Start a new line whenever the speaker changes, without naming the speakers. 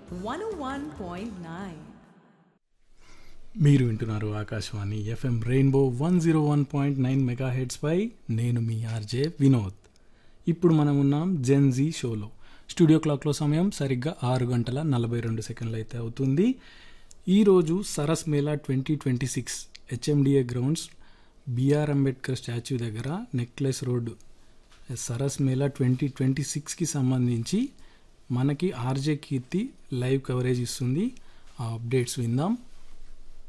101.9.
మీరు వింటున్నారు Akashvani FM rainbow one zero one point nine మెగా పై నేను మీ ఆర్జే వినోద్ ఇప్పుడు మనం ఉన్నాం జెన్జీ షోలో స్టూడియో క్లాక్లో సమయం సరిగ్గా ఆరు గంటల నలభై రెండు సెకండ్లు అయితే అవుతుంది ఈరోజు Saras mela twenty twenty six HMDA grounds BR Ambedkar statue దగ్గర necklace road Saras mela twenty twenty సిక్స్కి సంబంధించి మనకి ఆర్జే కీర్తి లైవ్ కవరేజ్ ఇస్తుంది ఆ అప్డేట్స్ విందాం